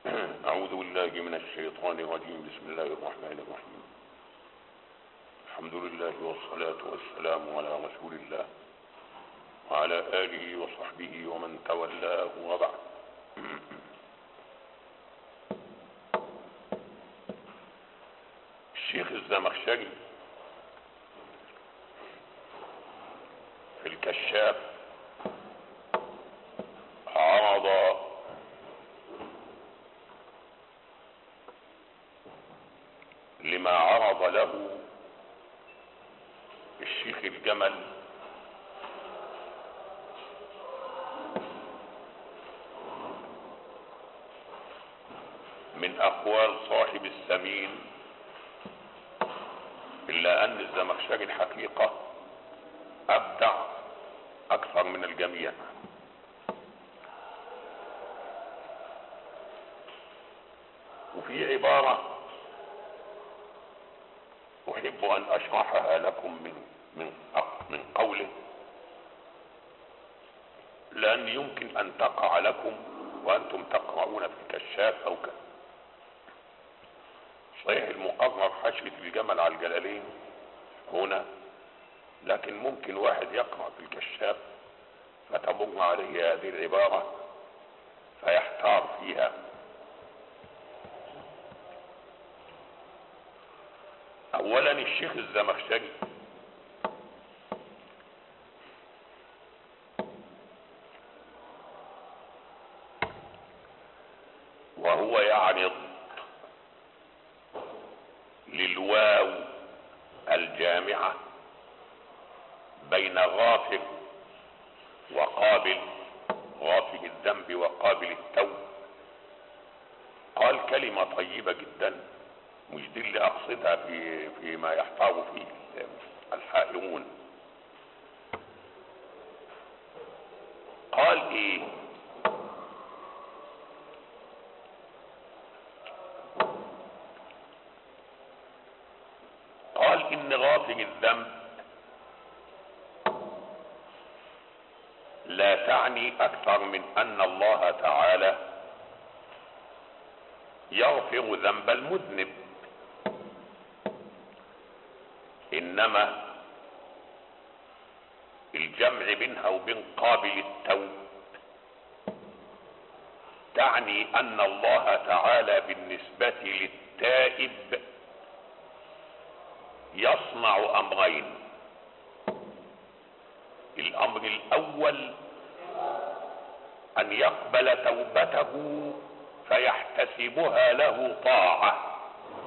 أعوذ بالله من الشيطان الرجيم بسم الله الرحمن الرحيم الحمد لله والصلاة والسلام على رسول الله وعلى آله وصحبه ومن تولاه وبعد الشيخ الزمخشري في الكشاف عرض لما عرض له الشيخ الجمل من اقوال صاحب السمين الا ان الزمخشري الحقيقة ابدع اكثر من الجميع وفي عبارة احب ان اشرحها لكم من من من قوله لان يمكن ان تقع لكم وانتم تقرؤون في الكشاف او كذا صحيح المقرر حشرة الجمل على الجلالين هنا لكن ممكن واحد يقرأ في الكشاف فتمر عليه هذه العبارة فيحتار فيها اولا الشيخ الزمخشري وهو يعرض للواو الجامعة بين غافر وقابل غافر الذنب وقابل التوب قال كلمة طيبة جدا مش دي اللي اقصدها في فيما يحتار فيه الحائرون قال ايه قال ان غافل الذنب لا تعني اكثر من ان الله تعالى يغفر ذنب المذنب انما الجمع بينها وبين قابل التوب تعني ان الله تعالى بالنسبة للتائب يصنع امرين الامر الاول ان يقبل توبته فيحتسبها له طاعه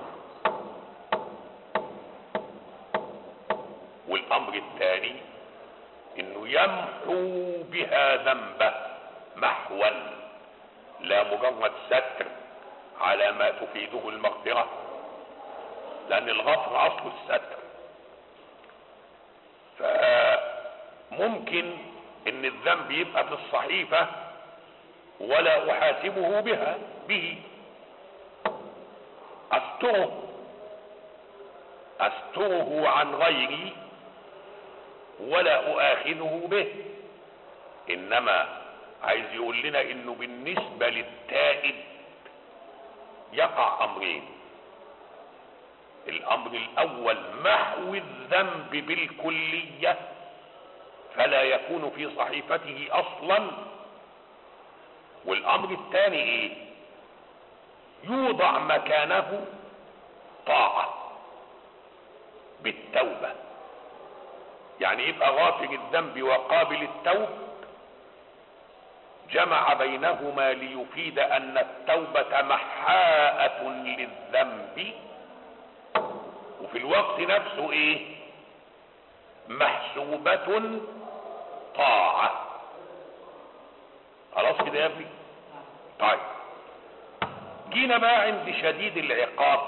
والامر الثاني انه يمحو بها ذنبه محوا لا مجرد ستر على ما تفيده المغفرة لان الغفر اصل الستر فممكن ان الذنب يبقى في الصحيفة ولا احاسبه بها به استره استره عن غيري ولا اؤاخذه به انما عايز يقول لنا انه بالنسبة للتائب يقع امرين الامر الاول محو الذنب بالكلية فلا يكون في صحيفته اصلا والامر الثاني ايه يوضع مكانه طاعة بالتوبة يعني يبقى غافل الذنب وقابل التوب جمع بينهما ليفيد ان التوبة محاءة للذنب وفي الوقت نفسه ايه محسوبة طاعة خلاص كده يا ابني طيب جينا بقى عند شديد العقاب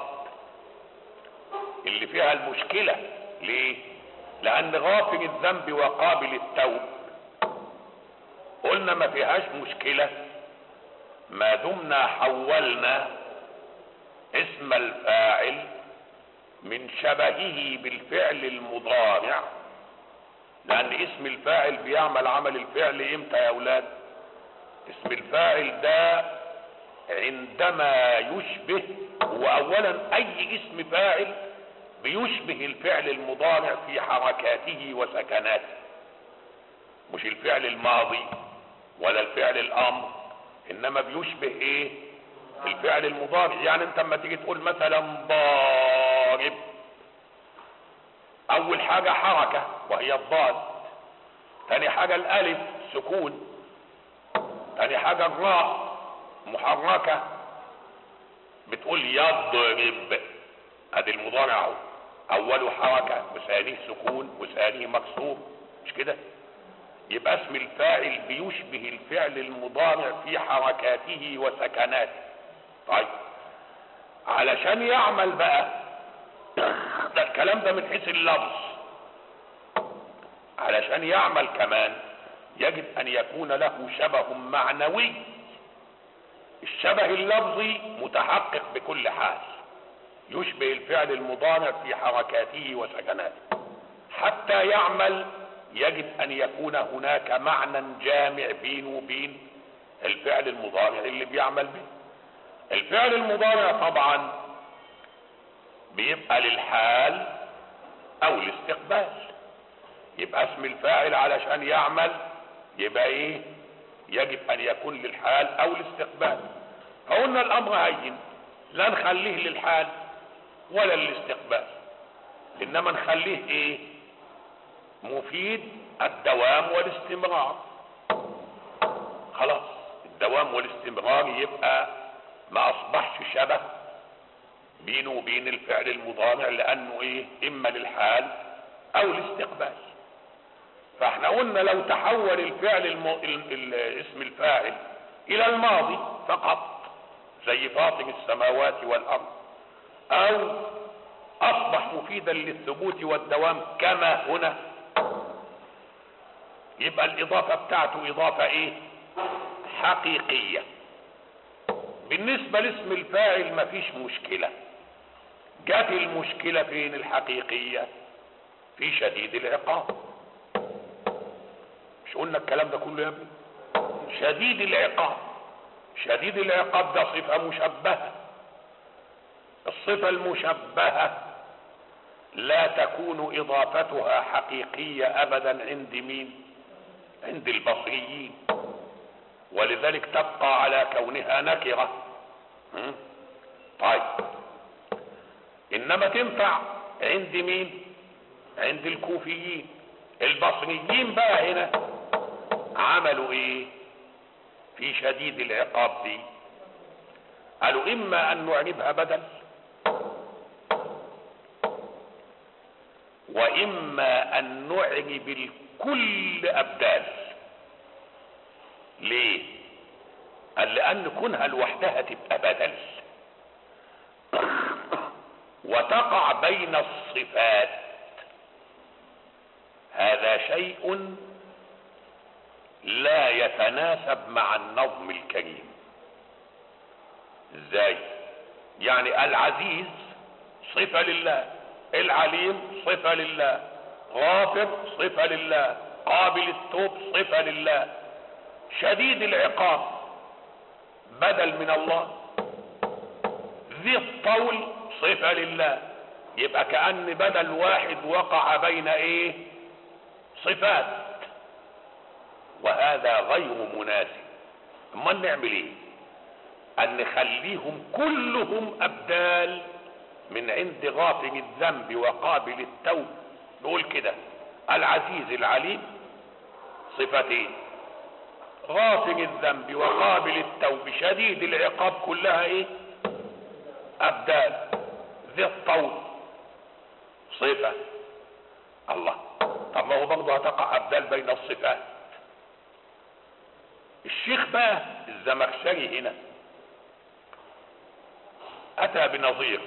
اللي فيها المشكلة ليه لان غافل الذنب وقابل التوب قلنا ما فيهاش مشكلة ما دمنا حولنا اسم الفاعل من شبهه بالفعل المضارع لان اسم الفاعل بيعمل عمل الفعل امتى يا اولاد اسم الفاعل ده عندما يشبه واولا اي اسم فاعل بيشبه الفعل المضارع في حركاته وسكناته مش الفعل الماضي ولا الفعل الامر انما بيشبه ايه الفعل المضارع يعني انت لما تيجي تقول مثلا ضارب اول حاجة حركة وهي الضاد تاني حاجة الالف سكون تاني حاجة الراء محركة بتقول يضرب ادي المضارع اهو اوله حركة وثانيه سكون وثانيه مكسور مش كده يبقى اسم الفاعل بيشبه الفعل المضارع في حركاته وسكناته طيب علشان يعمل بقى ده الكلام ده من حيث اللفظ علشان يعمل كمان يجب ان يكون له شبه معنوي الشبه اللفظي متحقق بكل حال يشبه الفعل المضارع في حركاته وسكناته حتى يعمل يجب ان يكون هناك معنى جامع بينه وبين الفعل المضارع اللي بيعمل به الفعل المضارع طبعا بيبقى للحال او الاستقبال يبقى اسم الفاعل علشان يعمل يبقى ايه يجب ان يكون للحال او الاستقبال فقلنا الامر هين لا نخليه للحال ولا للاستقبال انما نخليه ايه مفيد الدوام والاستمرار خلاص الدوام والاستمرار يبقى ما اصبحش شبه بينه وبين الفعل المضارع لانه ايه اما للحال او الاستقبال فاحنا قلنا لو تحول الفعل الم... ال... ال... اسم الفاعل الى الماضي فقط زي فاطر السماوات والارض او اصبح مفيدا للثبوت والدوام كما هنا يبقى الاضافة بتاعته اضافة ايه حقيقية بالنسبة لاسم الفاعل مفيش مشكلة جت المشكلة فين الحقيقية في شديد العقاب مش قلنا الكلام ده كله يا ابني شديد العقاب شديد العقاب ده صفة مشبهة الصفة المشبهة لا تكون اضافتها حقيقية ابدا عند مين عند البصريين ولذلك تبقى على كونها نكرة م? طيب انما تنفع عند مين عند الكوفيين البصريين بقى هنا عملوا ايه في شديد العقاب دي قالوا اما ان نعربها بدل واما ان نعرب الكل ابدال ليه قال لان كونها لوحدها تبقى بدل وتقع بين الصفات هذا شيء لا يتناسب مع النظم الكريم ازاي يعني العزيز صفة لله العليم صفة لله غافر صفة لله قابل التوب صفة لله شديد العقاب بدل من الله ذي الطول صفة لله يبقى كأن بدل واحد وقع بين ايه صفات وهذا غير مناسب امال نعمل ايه ان نخليهم كلهم ابدال من عند غافل الذنب وقابل التوب نقول كده العزيز العليم صفتين غافل الذنب وقابل التوب شديد العقاب كلها ايه ابدال ذي الطول صفة الله طب ما هو برضه هتقع ابدال بين الصفات الشيخ بقى الزمخشري هنا اتى بنظير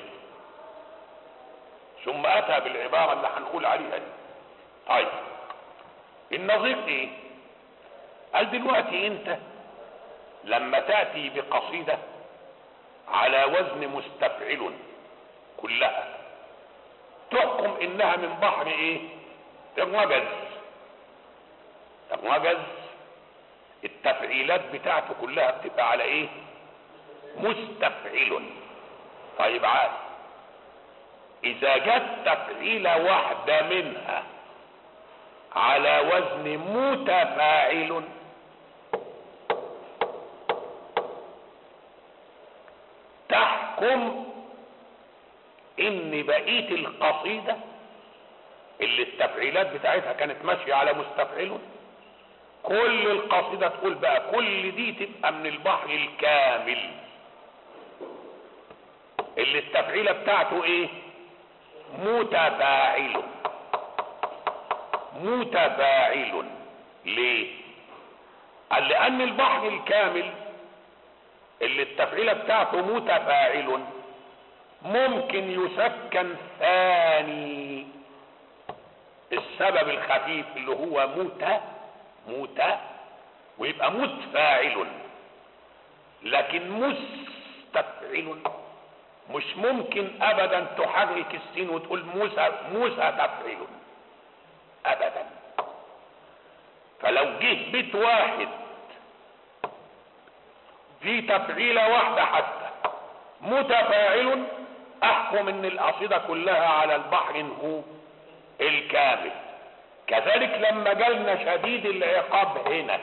ثم اتى بالعبارة اللي هنقول عليها دي طيب النظير ايه قال دلوقتي انت لما تأتي بقصيدة على وزن مستفعل كلها تحكم انها من بحر ايه الرجز الرجز التفعيلات بتاعته كلها بتبقى على ايه مستفعل طيب عاد اذا جت تفعيلة واحدة منها على وزن متفاعل تحكم ان بقية القصيدة اللي التفعيلات بتاعتها كانت ماشية على مستفعل كل القصيدة تقول بقى كل دي تبقى من البحر الكامل اللي التفعيلة بتاعته ايه متفاعل متفاعل ليه قال لان البحر الكامل اللي التفعيلة بتاعته متفاعل ممكن يسكن ثاني السبب الخفيف اللي هو مت مت ويبقى متفاعل لكن مستفعل مش ممكن ابدا تحرك السين وتقول موسى موسى تفعل ابدا فلو جه بيت واحد في تفعيلة واحدة حتى متفاعل احكم ان القصيدة كلها على البحر هو الكامل كذلك لما جالنا شديد العقاب هنا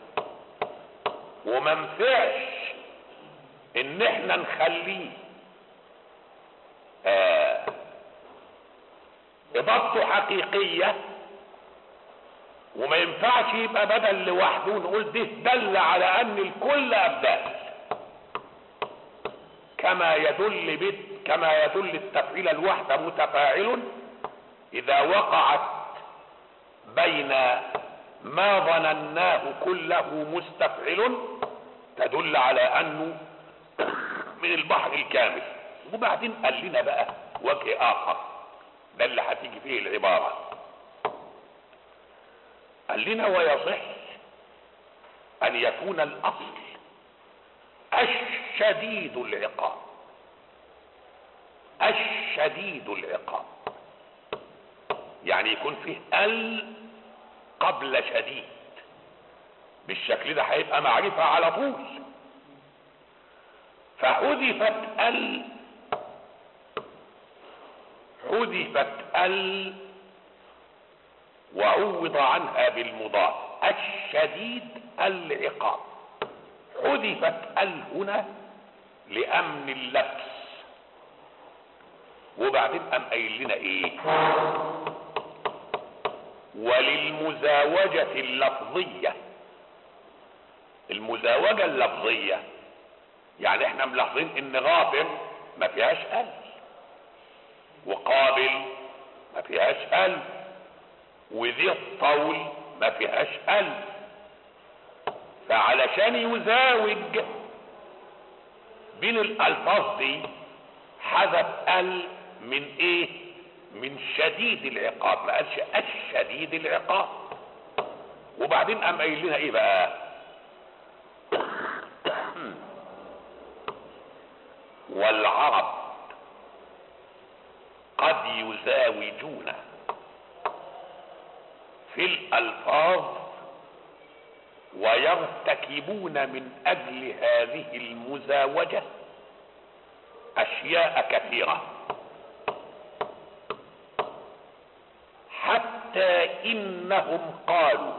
وما نفعش ان احنا نخليه آه اضافته حقيقية وما ينفعش يبقى بدل لوحده نقول ده دل على ان الكل ابدال كما يدل بت كما يدل التفعيل الوحدة متفاعل اذا وقعت بين ما ظنناه كله مستفعل تدل على انه من البحر الكامل وبعدين قال لنا بقى وجه اخر ده اللي هتيجي فيه العبارة قال لنا ويصح ان يكون الاصل الشديد العقاب الشديد العقاب يعني يكون فيه ال قبل شديد بالشكل ده هيبقى معرفة على طول فحذفت ال حذفت ال وعوض عنها بالمضاف الشديد العقاب حذفت ال هنا لامن اللبس وبعدين قام قايل لنا ايه وللمزاوجة اللفظية المزاوجة اللفظية يعني احنا ملاحظين ان غافر ما فيهاش ال وقابل ما فيهاش ال وذي الطول ما فيهاش ال فعلشان يزاوج بين الالفاظ دي حذف ال من ايه من شديد العقاب ما قالش الشديد العقاب وبعدين قام قايل لنا ايه بقى والعرب قد يزاوجون في الالفاظ ويرتكبون من اجل هذه المزاوجه اشياء كثيره حتى انهم قالوا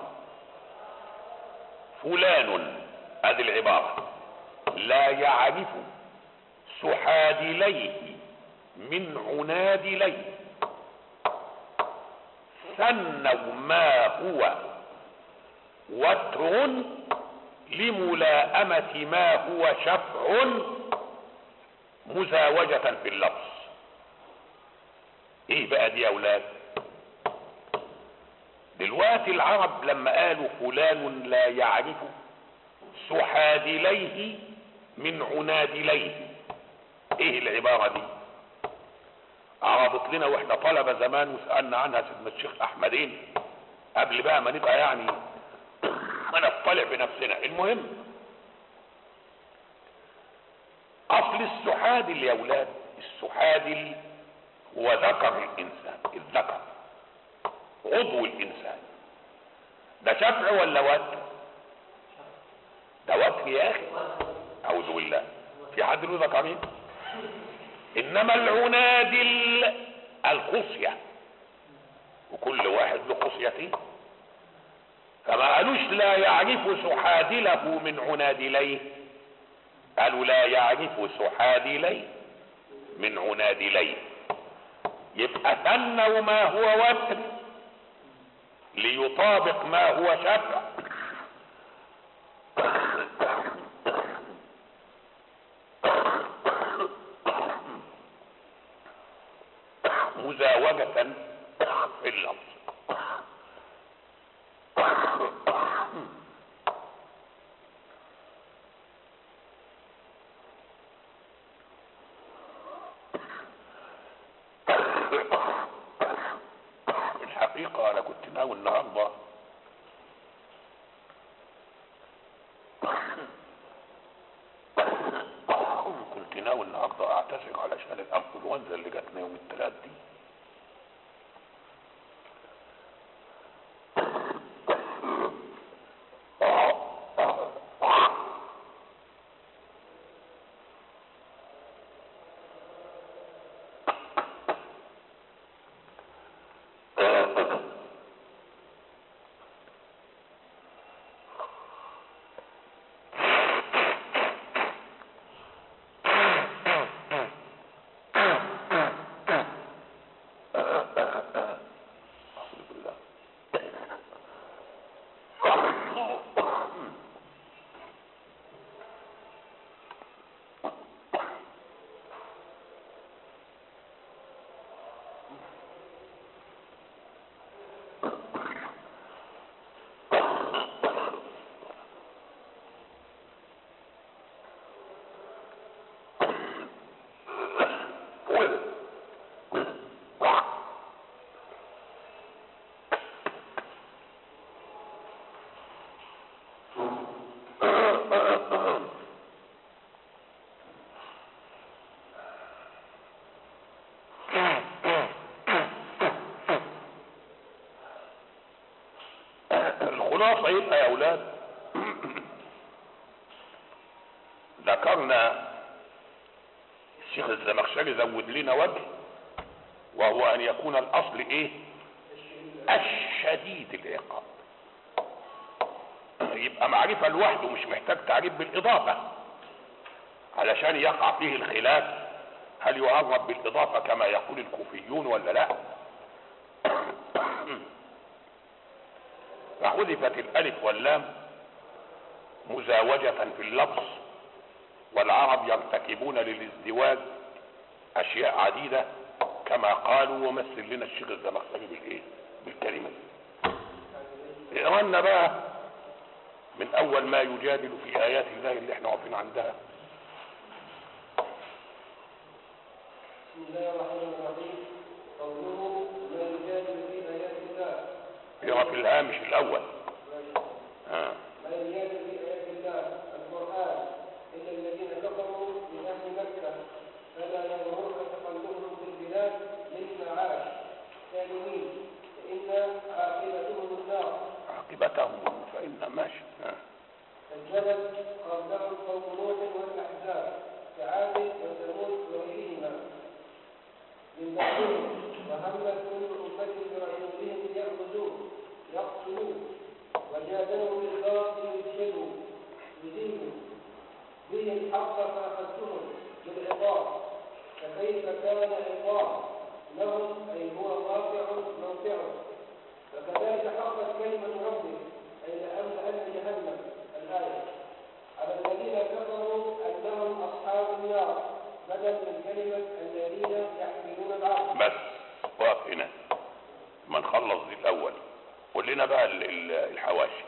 فلان هذه العباره لا يعرف سحادليه من عنادليه ثنوا ما هو وتر لملاءمة ما هو شفع مزاوجة في اللفظ ايه بقى دي يا اولاد دلوقتي العرب لما قالوا فلان لا يعرف سحادليه من عنادليه ايه العبارة دي عرضت لنا واحنا طلبة زمان وسألنا عنها سيدنا الشيخ احمدين قبل بقى ما نبقى يعني ما نطلع بنفسنا المهم اصل السحادل يا اولاد السحادل هو ذكر الانسان الذكر عضو الانسان ده شفع ولا وتر ده وتر يا اخي اعوذ بالله في في حد له ذكرين انما العنادل القصية وكل واحد له قصيته فما قالوش لا يعرف سحادله من عنادليه قالوا لا يعرف سحادليه من عنادليه يبقى ثنوا ما هو وتر ليطابق ما هو شفع مزاوجة في اللفظ الحقيقة أنا كنت ناوي النهاردة كنت ناوي النهاردة أعتذر علشان الأنفلونزا اللي جاتنا يوم الثلاث دي أعوذ بالله الخلاصة يبقى يا أولاد ذكرنا الشيخ الزمخشري زود لنا وجه وهو أن يكون الأصل إيه؟ الشديد العقاب يبقى معرفة لوحده مش محتاج تعريف بالإضافة علشان يقع فيه الخلاف هل يعرب بالإضافة كما يقول الكوفيون ولا لا فحذفت الألف واللام مزاوجة في اللفظ والعرب يرتكبون للازدواج أشياء عديدة كما قالوا ومثل لنا الشيخ الزمخشري بالإيه؟ بالكلمة دي. اقرا لنا بقى من أول ما يجادل في آيات الله اللي احنا واقفين عندها بسم الله الرحمن الرحيم قوله ما يجادل في آيات الله اقرا في الهامش الأول آه. ما يجادل في آيات الله القرآن إلا الذين كفروا من أهل مكة فلا يغررك تقلبهم في البلاد للمعاش ثانيين فإن عاقبتهم النار عاقبتهم فإن ماشي آه. كذبت قبلهم قوم نوح والأحزاب كعاد وثمود وغيرهما من بعدهم وهمت كل أمة برسولهم ليأخذوه يقتلوه وجادلوا بالباطل يدخلوا يذلوا به الحق فأخذتهم بالعقاب فكيف كان عقاب لهم أي هو واقع موقعه فكذلك حقت كلمة ربك أي لأملأن جهنم الآية على الذين كفروا أنهم أصحاب النار بدل من كلمة الذين يحملون العرش بس واقف هنا ما نخلص دي الأول قول لنا بقى ال- ال- الحواشي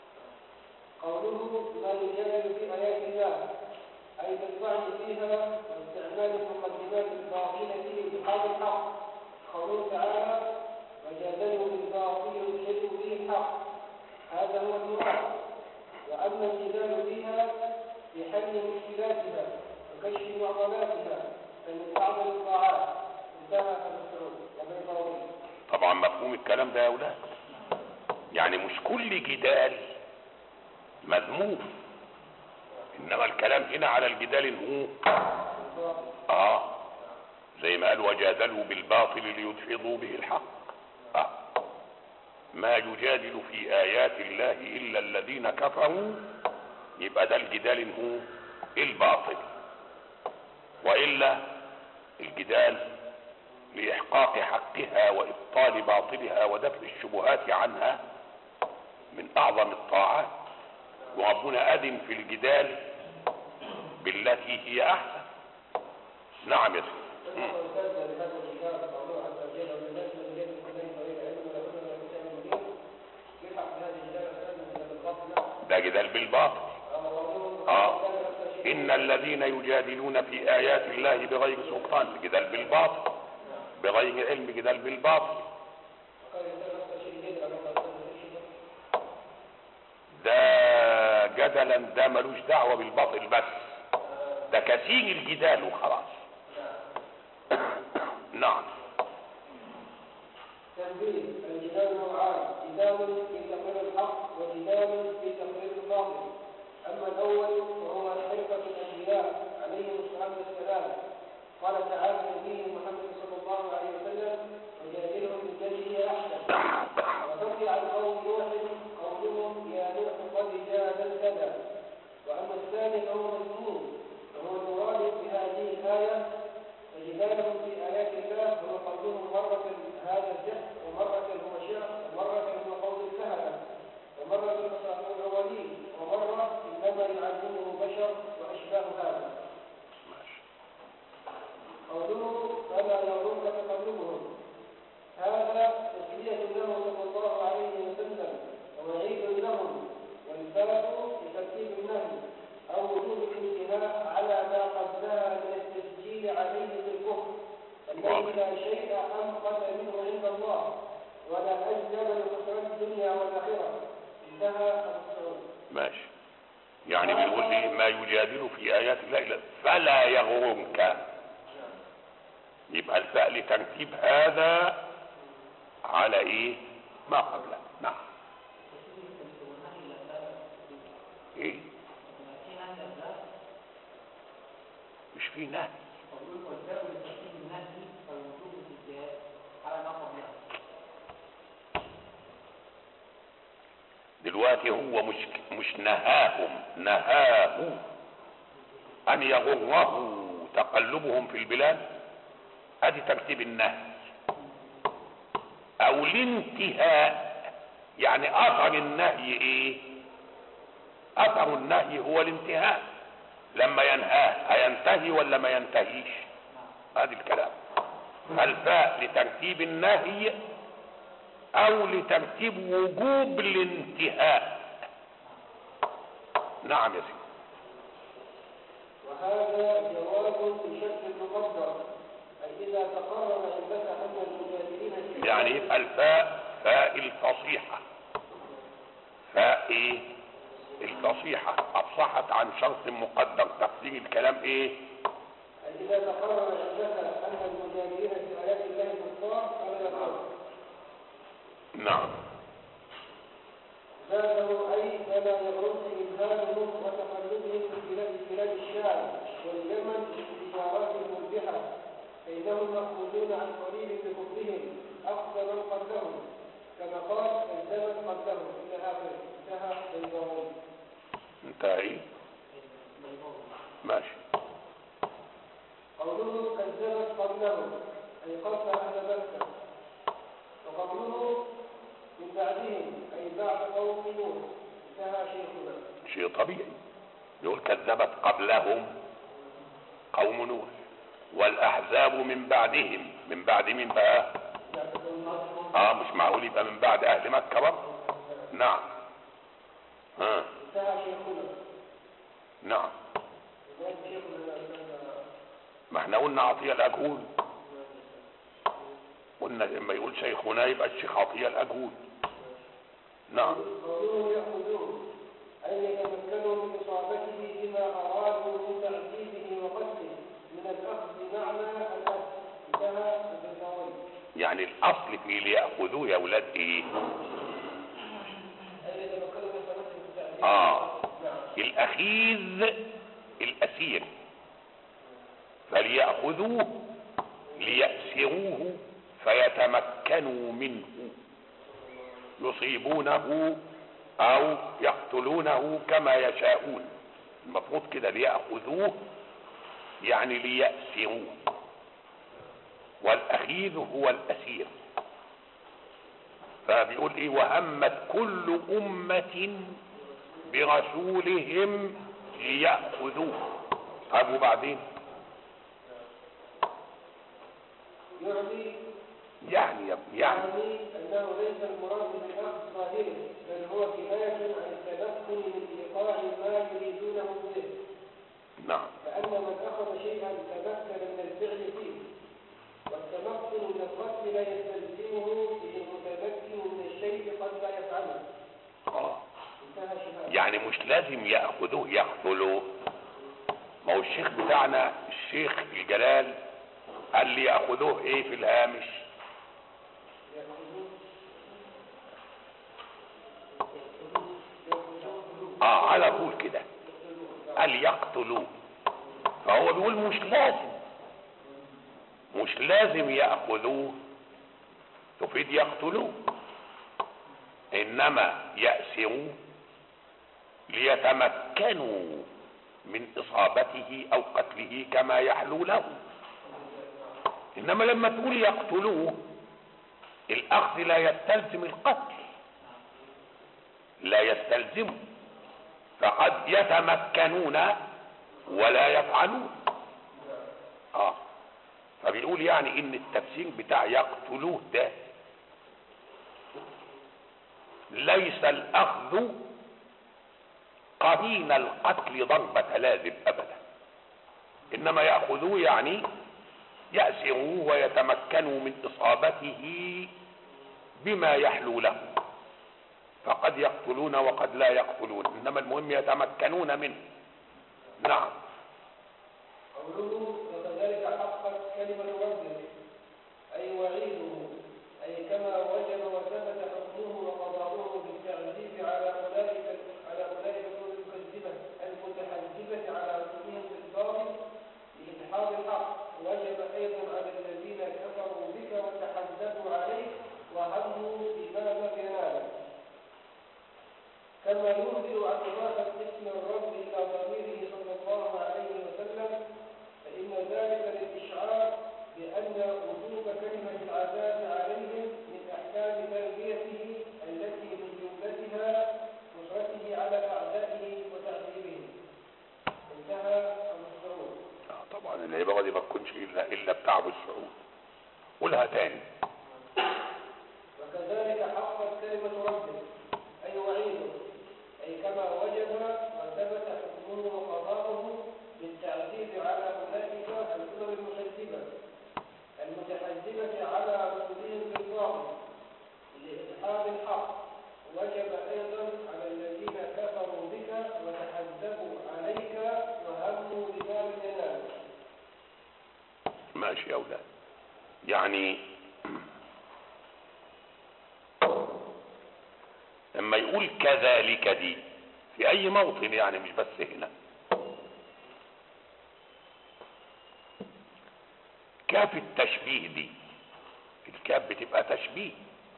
قوله ما يجادل في آيات الله أي بالطعن فيها واستعمال المقدمات الباطلة في إبحار الحق قوله تعالى وجادلوا بالباطل يدحضوا به الحق هذا هو المراد وأما الجدال فيها في حل مشكلاتها وكشف معضلاتها فمن أعظم الطاعات انتهى المسعود وبيضاوي طبعا مفهوم الكلام ده يا أولاد يعني مش كل جدال مذموم انما الكلام هنا على الجدال إن هو اه زي ما قال وجادلوا بالباطل ليدحضوا به الحق آه. ما يجادل في ايات الله الا الذين كفروا يبقى ده الجدال إن هو الباطل والا الجدال لاحقاق حقها وابطال باطلها ودفع الشبهات عنها من اعظم الطاعات وربنا اذن في الجدال بالتي هي احسن نعم يا سيدي مم. ده جدال بالباطل اه ان الذين يجادلون في ايات الله بغير سلطان جدال بالباطل بغير علم جدال بالباطل ده جدلا ده ملوش دعوه بالباطل بس ده كثير الجدال وخلاص نعم تنبيه الجدال نوعان جدال في تقرير الحق وجدال في تقرير الباطل اما الاول فهو حرفه الانبياء عليهم الصلاه والسلام قال تعالى نبيه محمد صلى الله عليه وسلم وجادلهم بالتي هي احسن وبقي عن قوم نوح قولهم يا نوح قد جادلتنا واما الثاني فهو مذموم وهو المراد بهذه الايه فجدالهم في آيات الله هو قولهم مرة هذا الجهل ومرة هو شعر ومرة هو قول الكهنة ومرة أساطير الأولين ومرة إنما يعلمه بشر وأشباه هذا قوله فلا يغرك تقلبهم هذا تسلية له صلى الله عليه وسلم ووعيد لهم والباء لترتيب النهي أو وجوب الانتهاء على ما قبلها من التسجيل عليه بالكفر الذي لا شيء أنقذ منه عند الله ولا أجلب لخسران الدنيا والآخرة انتهى السعود ماشي يعني بيقول لي ما يجادل في ايات الله الا فلا يغرنك يبقى الفاء لترتيب هذا على ايه ما قبله نعم ايه مش في نهي دلوقتي هو مش مش نهاهم نهاه ان يغره تقلبهم في البلاد ادي ترتيب النهي او الانتهاء يعني اثر النهي ايه اثر النهي هو الانتهاء لما ينهاه هينتهي ولا ما ينتهيش ادي الكلام الفاء لترتيب النهي او لترتيب وجوب الانتهاء نعم يا سيدي وهذا جواب بشكل مقدر أي إذا تقرر عندك أن المجادلين في يعني يبقى الفاء فاء الفصيحة فاء ايه الفصيحة افصحت عن شرط مقدر تقدير الكلام ايه أي إذا تقرر عندك أن المجادلين في آيات الله كفار فلا يقول نعم زاده أي فلا يغرك إذهابهم وتقلبهم في بلاد بلاد الشام واليمن بالتجارات المربحة فإنهم مأخوذون عن قريب بكفرهم أخذ من قبلهم كما قال كذبت قبلهم إلى آخره انتهى بيضاوي انتهى ايه ماشي قوله كذبت قبلهم أي قبل أهل مكة وقوله من بعدهم أي بعد قوم نوح انتهى شيخنا شيء طبيعي يقول كذبت قبلهم قوم نوح والاحزاب من بعدهم من بعد مين بقى اه مش معقول يبقى من بعد اهل مكه برضه نعم ها انتهى شيخنا نعم وقال شيخنا ما احنا قلنا عطيه الاجهول قلنا لما يقول شيخنا يبقى الشيخ عطيه الاجهول نعم قوله يأخذون أي يتمكنوا من إصابته بما أرادوا من تعذيبه وقتله من الأخذ معنى الأخذ انتهى البيضاوي يعني الاصل في ليأخذوه يا ولاد ايه أي يتمكنوا من إصابته بتعذيبه اه الاخيذ الاسير فليأخذوه ليأسروه فيتمكنوا منه يصيبونه او يقتلونه كما يشاءون المفروض كده ليأخذوه يعني ليأسروه والأخيذ هو الأسير فبيقول ايه وهمت كل أمة برسولهم ليأخذوه طب وبعدين يعني يعني يا ابني يعني يعني أنه ليس المراد بالأخذ ظاهره بل هو كفاية عن التمكن من إيقاع ما يريدونه به نعم فأن من أخذ شيئا تمكن من الفعل فيه والتمكن من القتل لا يستلزمه إذ المتمكن من الشيء قد لا يفعله اه انتهى شهادة يعني مش لازم ياخذوه يقتلوه ما هو الشيخ بتاعنا الشيخ الجلال قال لي ياخذوه ايه في الهامش اه على طول كده قال يقتلوه فهو بيقول مش لازم مش لازم ياخذوه تفيد يقتلوه انما ياسروه ليتمكنوا من اصابته او قتله كما يحلو له انما لما تقول يقتلوه الاخذ لا يستلزم القتل لا يستلزمه فقد يتمكنون ولا يفعلون اه فبيقول يعني ان التفسير بتاع يقتلوه ده ليس الاخذ قرين القتل ضربة لازم ابدا انما ياخذوه يعني يأسروه ويتمكنوا من اصابته بما يحلو له فقد يقتلون وقد لا يقتلون انما المهم يتمكنون منه نعم قوله وكذلك حقت كلمة ربه أي وعيده أي كما وجب وثبت حكمه وقضاؤه بالتعذيب على أولئك على أولئك المكذبة المتحجبة على رسولهم بالباطل لإدحاض الحق وجب أيضا على الذين كفروا بك وتحدثوا عليك وهموا بما لم ينالوا كما ينزل عن إضافة اسم الرب إلى ضميره صلى الله عليه وسلم فإن ذلك للإشعار بأن وجوب كلمة العذاب عليهم من أحكام تربيته التي من جملتها نصرته على أعدائه وتعذيبهم انتهى أبو السعود آه طبعا العبارة دي ما تكونش الا الا بتاع ابو السعود قولها تاني وكذلك حقت كلمة ربه أي وعيده أي كما وجب وثبت حكمه وقضاؤه بالتعذيب على أولئك الأمم المكذبة المتحزبة على رسولهم بالباطل لإدحاض الحق وجب أيضا على الذين كفروا بك وتحزبوا عليك وهموا بما لم ينالوا ماشي يا اولاد يعني لما يقول كذلك دي في اي موطن يعني مش بس هنا كاف التشبيه دي الكاف بتبقى تشبيه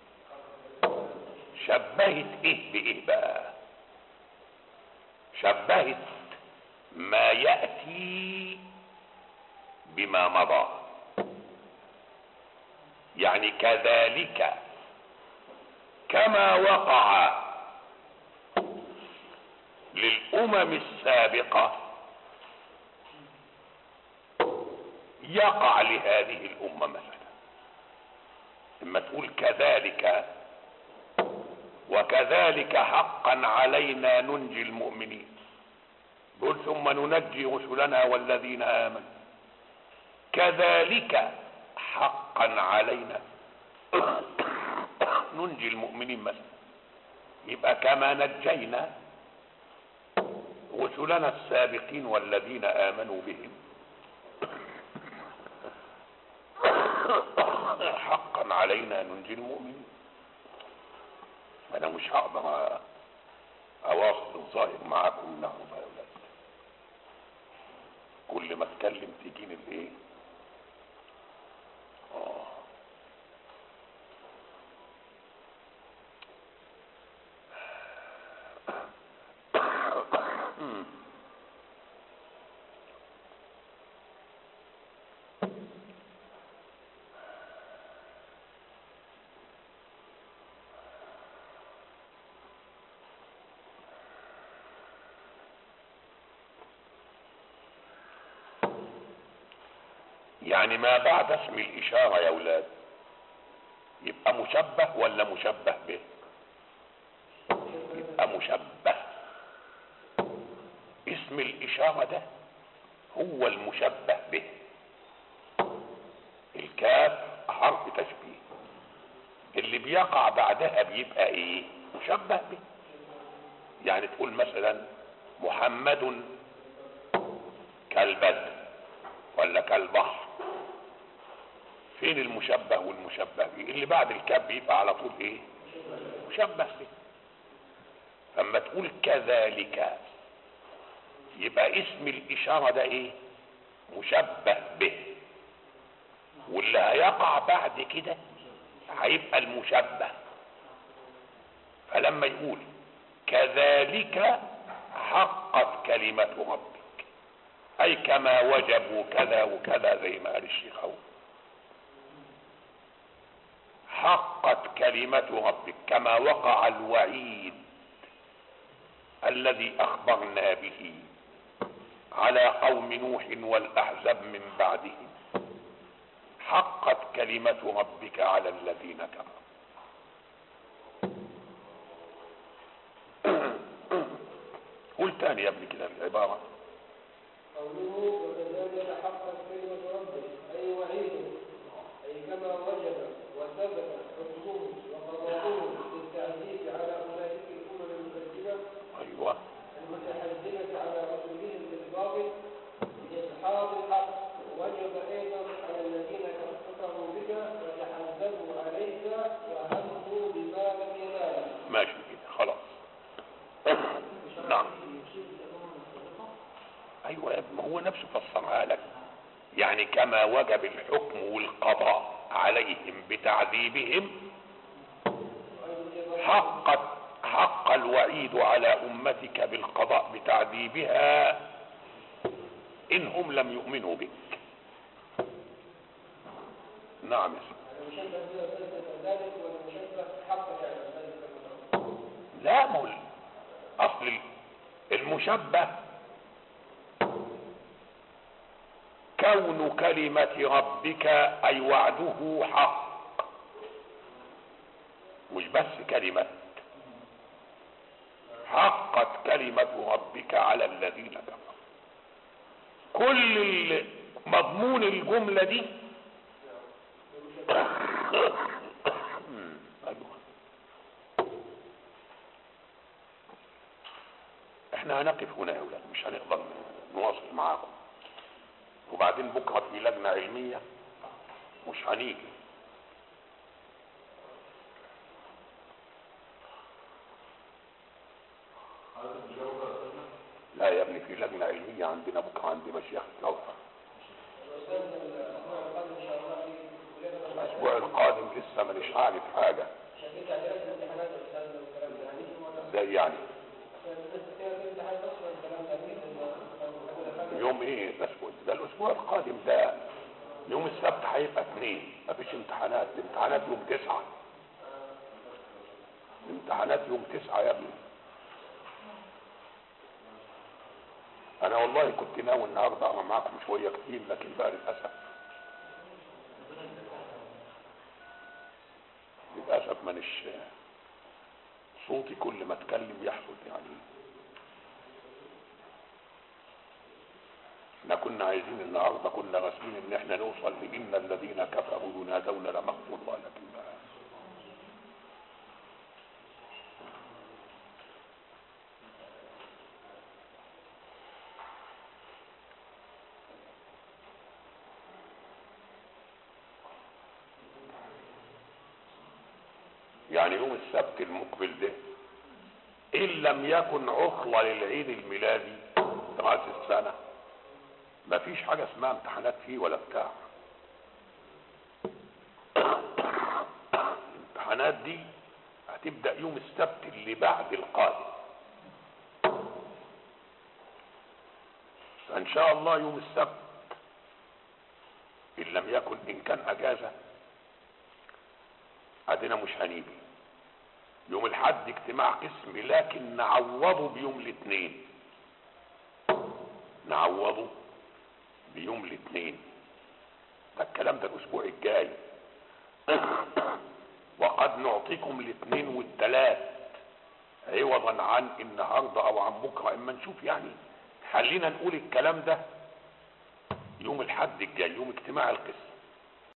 شبهت ايه بايه بقى شبهت ما ياتي بما مضى يعني كذلك كما وقع للامم السابقه يقع لهذه الامه مثلا اما تقول كذلك وكذلك حقا علينا ننجي المؤمنين قل ثم ننجي رسلنا والذين امنوا كذلك حقا علينا ننجي المؤمنين مثلا يبقى كما نجينا رسلنا السابقين والذين امنوا بهم حقا علينا ننجي المؤمنين انا مش هقدر اواصل الظاهر معاكم انه فيولد كل ما اتكلم تجيني الايه اه يعني ما بعد اسم الإشارة يا أولاد يبقى مشبه ولا مشبه به يبقى مشبه اسم الإشارة ده هو المشبه به الكاف حرف تشبيه اللي بيقع بعدها بيبقى ايه مشبه به يعني تقول مثلا محمد كالبدر ولا كالبحر فين المشبه والمشبه به اللي بعد الكاف بيبقى على طول ايه مشبه به فما تقول كذلك يبقى اسم الاشاره ده ايه مشبه به واللي هيقع بعد كده هيبقى المشبه فلما يقول كذلك حقت كلمة ربك أي كما وجبوا كذا وكذا زي ما قال الشيخ أول حقت كلمة ربك كما وقع الوعيد الذي أخبرنا به على قوم نوح والأحزاب من بعدهم حقت كلمة ربك على الذين كفروا قول تاني يا ابني كده العبارة قوله وكذلك حقت كلمة ربك أي وعيده أي كما وجب وثبت حكمه وقضاؤه بالتعذيب على أولئك الأمم المكذبة أيوة المتحزنة على رسولهم بالباطل بإسحاق الحق وجب أيضا على الذين كفروا بك وتحزبوا عليك وهموا بما لم ينالوا ماشي كده خلاص نعم ايوه يا ابني ما هو نفسه فسرها لك يعني كما وجب الحكم والقضاء عليهم بتعذيبهم حقت حق الوعيد على امتك بالقضاء بتعذيبها ان هم لم يؤمنوا بك نعم يا سيدي. المشبه بها ليس كذلك والمشبه حق يعني ذلك لا مول اصل المشبه كون كلمة ربك اي وعده حق مش بس كلمة حقت كلمة ربك على الذين كفروا كل ال- مضمون الجملة دي أيوة. احنا هنقف هنا يا اولاد مش هنقدر نواصل معاكم وبعدين بكره في لجنه علميه مش هنيجي لا يا ابني في لجنه علميه عندنا بكره عند مشيخ الكوثر الاسبوع القادم لسه مانيش عارف حاجه ازاي يعني يوم ايه الاسبوع ده الاسبوع القادم ده يوم السبت هيبقى اثنين مفيش امتحانات الامتحانات يوم تسعة الامتحانات يوم تسعة يا ابني انا والله كنت ناوي النهارده اقرا معاكم شويه كتير لكن بقى للاسف للاسف مانيش صوتي كل ما اتكلم يحصل يعني احنا كنا عايزين النهارده كنا راسمين ان احنا نوصل لان الذين كفروا ينادون لمقت الله لكن ما يعني يوم السبت المقبل ده ان لم يكن عطلة للعيد الميلادي راس السنة مفيش حاجة اسمها امتحانات فيه ولا بتاع الامتحانات دي هتبدأ يوم السبت اللي بعد القادم فان شاء الله يوم السبت ان لم يكن ان كان اجازة ادينا مش هنيجي يوم الحد اجتماع قسم لكن نعوضه بيوم الاثنين نعوضه بيوم الاثنين ده الكلام ده الاسبوع الجاي وقد نعطيكم الاثنين والثلاث عوضا عن النهارده او عن بكره اما نشوف يعني خلينا نقول الكلام ده يوم الحد الجاي يوم اجتماع القسم